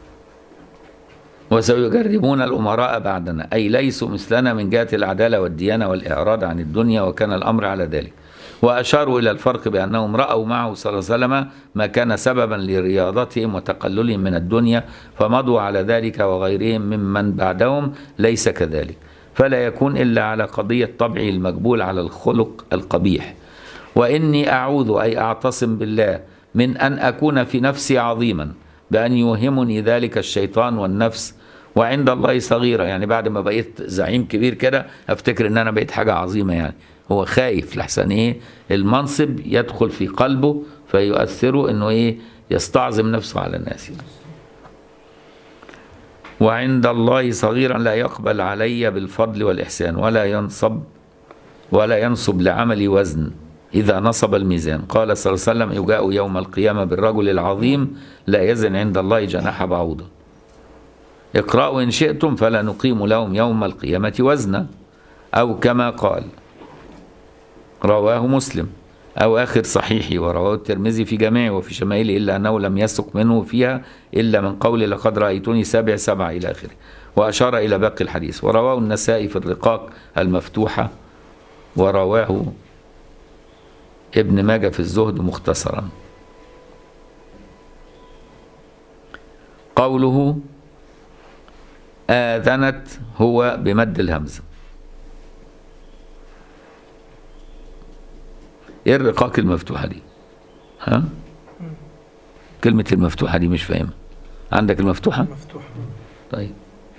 وسيجربون الأمراء بعدنا أي ليسوا مثلنا من جهة العدالة والديانة والإعراض عن الدنيا وكان الأمر على ذلك وأشاروا إلى الفرق بأنهم رأوا معه صلى الله عليه وسلم ما كان سببا لرياضتهم وتقللهم من الدنيا فمضوا على ذلك وغيرهم ممن بعدهم ليس كذلك فلا يكون إلا على قضية طبعه المقبول على الخلق القبيح وإني أعوذ أي أعتصم بالله من أن أكون في نفسي عظيما بأن يوهمني ذلك الشيطان والنفس وعند الله صغيرة يعني بعد ما بقيت زعيم كبير كده أفتكر إن أنا بقيت حاجة عظيمة يعني هو خايف لحسن إيه المنصب يدخل في قلبه فيؤثره إنه إيه يستعظم نفسه على الناس وعند الله صغيرا لا يقبل علي بالفضل والإحسان ولا ينصب ولا ينصب لعملي وزن إذا نصب الميزان قال صلى الله عليه وسلم يجاء يوم القيامة بالرجل العظيم لا يزن عند الله جناح بعوضة اقرأوا إن شئتم فلا نقيم لهم يوم القيامة وزنا أو كما قال رواه مسلم أو آخر صحيحي ورواه الترمذي في جميعه وفي شمائله إلا أنه لم يسق منه فيها إلا من قول لقد رأيتني سابع سبعة إلى آخره وأشار إلى باقي الحديث ورواه النسائي في الرقاق المفتوحة ورواه ابن ماجه في الزهد مختصرا قوله آذنت هو بمد الهمزة ايه الرقاق المفتوحة دي ها كلمة المفتوحة دي مش فاهمها عندك المفتوحة مفتوح طيب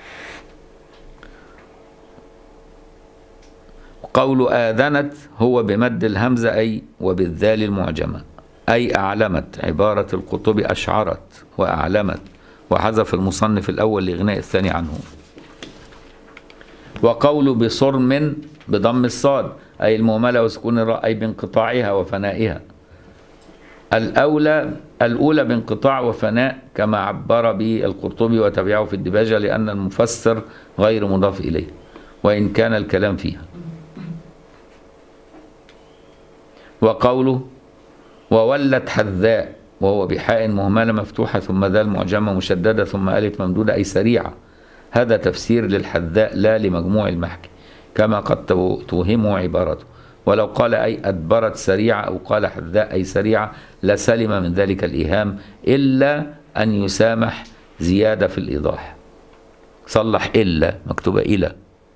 قول آذنت هو بمد الهمزة أي وبالذال المعجمة أي أعلمت عبارة القطب أشعرت وأعلمت وحذف المصنف الأول لإغناء الثاني عنه وقول بصرم بضم الصاد أي المهملة وسكون الراء أي بانقطاعها وفنائها الأولى الأولى بانقطاع وفناء كما عبر به القرطبي وتبعه في الدباجة لأن المفسر غير مضاف إليه وإن كان الكلام فيها وقوله وولت حذاء وهو بحاء مهملة مفتوحة ثم ذال معجمة مشددة ثم ألف ممدودة أي سريعة هذا تفسير للحذاء لا لمجموع المحكي كما قد تو- توهمه عبارته ولو قال أي أدبرت سريعة أو قال حذاء أي سريعة لسلم من ذلك الإيهام إلا أن يسامح زيادة في الإيضاح صلح إلا مكتوبة إلى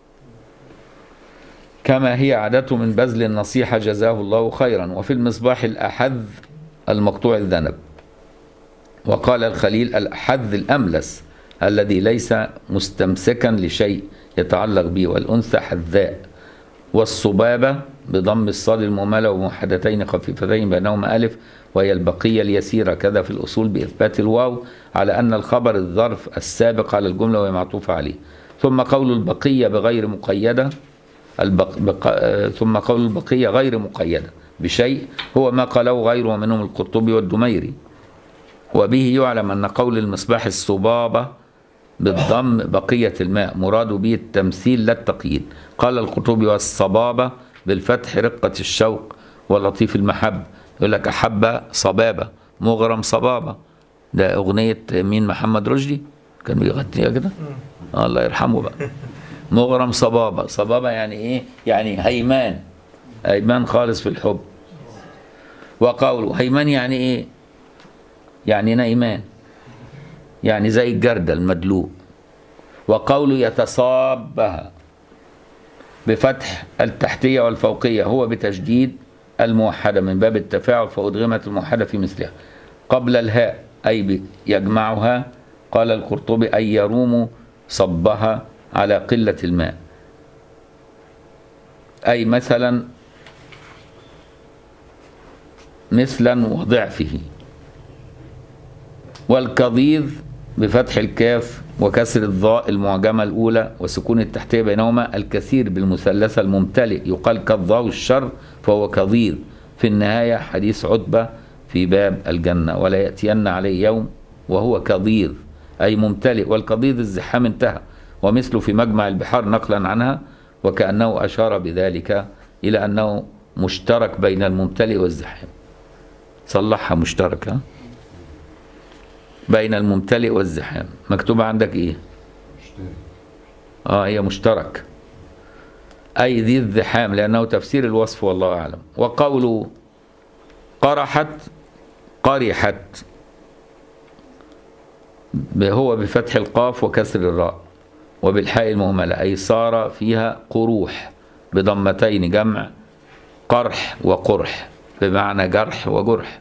كما هي عادته من بذل النصيحة جزاه الله خيرا وفي المصباح الأحذ المقطوع الذنب وقال الخليل الأحذ الأملس الذي ليس مستمسكا لشيء يتعلق به والأنثى حذاء والصبابة بضم الصاد المهملة وموحدتين خفيفتين بينهما ألف وهي البقية اليسيرة كذا في الأصول بإثبات الواو على أن الخبر الظرف السابق على الجملة وهي معطوفة عليه ثم قول البقية بغير مقيدة البق... بق... آه، ثم قول البقية غير مقيدة بشيء هو ما قاله غيره ومنهم القرطبي والدميري وبه يعلم أن قول المصباح الصبابة بالضم بقية الماء مراد به التمثيل لا التقييد قال القرطبي والصبابة بالفتح رقة الشوق ولطيف المحب يقول لك أحب صبابة مغرم صبابة ده أغنية مين محمد رشدي كان بيغنيها كده آه الله يرحمه بقى مغرم صبابة صبابة يعني إيه يعني هيمان هيمان خالص في الحب وقوله هيمان يعني إيه يعني نايمان يعني زي الجردة المدلوق وقوله يتصابها بفتح التحتية والفوقية هو بتشديد الموحدة من باب التفاعل فأدغمت الموحدة في مثلها قبل الهاء أي ب- يجمعها قال القرطبي أي يروم صبها على قلة الماء أي مثلا مثلا وضعفه والكظيظ بفتح الكاف وكسر الضاء المعجمة الأولى وسكون التحتية بينهما الكثير بالمثلثة الممتلئ يقال كالضاء الشر فهو كظيظ في النهاية حديث عتبة في باب الجنة ولا يأتين عليه يوم وهو كظيظ أي ممتلئ والكظيظ الزحام انتهى ومثله في مجمع البحار نقلا عنها وكأنه أشار بذلك إلى أنه مشترك بين الممتلئ والزحام صلحها مشتركة بين الممتلئ والزحام مكتوبة عندك ايه اه هي مشترك اي ذي الزحام لانه تفسير الوصف والله اعلم وقوله قرحت قرحت هو بفتح القاف وكسر الراء وبالحاء المهملة أي صار فيها قروح بضمتين جمع قرح وقرح بمعنى جرح وجرح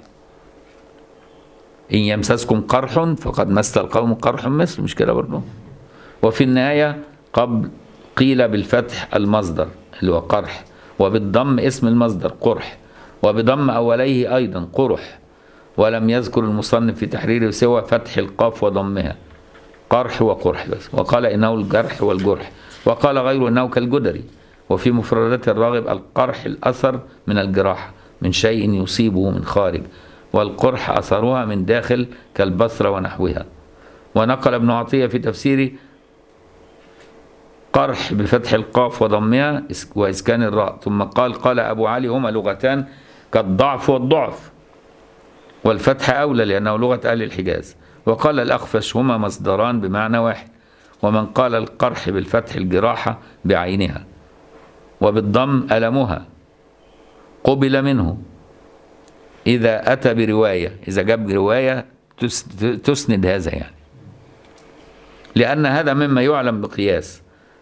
إن يمسسكم قرح فقد مس القوم قرح مثل مش كده برضه وفي النهاية قبل قيل بالفتح المصدر اللي هو قرح وبالضم اسم المصدر قرح وبضم أوليه أيضا قرح ولم يذكر المصنف في تحريره سوى فتح القاف وضمها قرح وقرح بس وقال إنه الجرح والجرح وقال غيره إنه كالجدري وفي مفردات الراغب القرح الأثر من الجراحة من شيء يصيبه من خارج والقرح أثرها من داخل كالبصرة ونحوها ونقل ابن عطية في تفسيره قرح بفتح القاف وضمها وإسكان الراء ثم قال قال أبو علي هما لغتان كالضعف والضعف والفتح أولى لأنه لغة أهل الحجاز وقال الأخفش هما مصدران بمعنى واحد ومن قال القرح بالفتح الجراحة بعينها وبالضم ألمها قبل منه إذا أتى برواية إذا جاب رواية تسند هذا يعني لأن هذا مما يعلم بقياس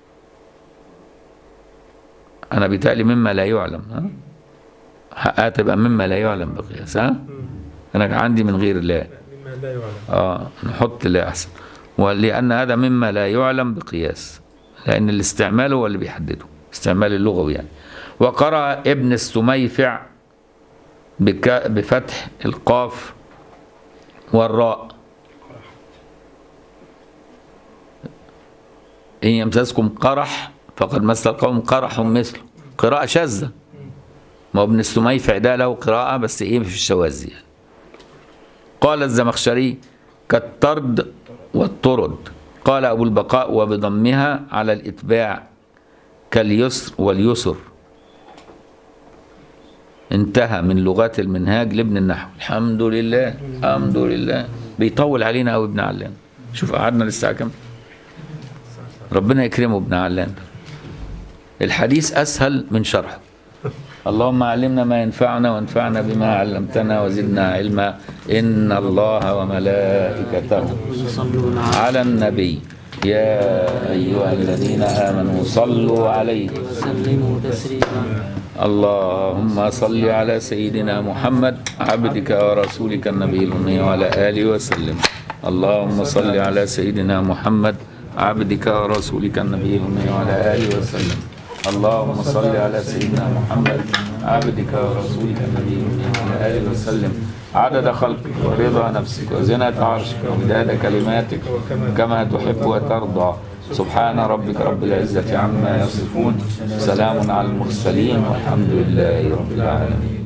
أنا بيتهيألي مما لا يعلم ها حقها تبقى مما لا يعلم بقياس ها أنا عندي من غير لا مما لا يعلم اه نحط لا أحسن ولأن هذا مما لا يعلم بقياس لأن الاستعمال هو اللي بيحدده استعمال اللغوي يعني وقرأ ابن السميفع بك بفتح القاف والراء إن يمسسكم قرح فقد مس القوم قرح مثله قراءة شاذة ما هو ابن السميفع ده له قراءة بس إيه في الشواذ يعني قال الزمخشري كالطرد والطرد قال أبو البقاء وبضمها على الإتباع كاليسر واليسر انتهى من لغات المنهاج لابن النحو الحمد لله الحمد لله بيطول علينا قوي ابن علان شوف قعدنا للساعه كام ربنا يكرمه ابن علان ده الحديث اسهل من شرحه اللهم علمنا ما ينفعنا وانفعنا بما علمتنا وزدنا علما ان الله وملائكته يصلون على على النبي يا ايها الذين امنوا صلوا عليه وسلموا تسليما اللهم صل على سيدنا محمد عبدك ورسولك النبي الأمي وعلى آله وسلم اللهم صل على سيدنا محمد عبدك ورسولك النبي الأمي وعلى آله وسلم اللهم صل على سيدنا محمد عبدك ورسولك النبي الأمي وعلى آله وسلم عدد خلقك ورضا نفسك وزنة عرشك ومداد كلماتك كما تحب وترضى سبحان ربك رب العزة عما يصفون سلام على المرسلين والحمد لله رب العالمين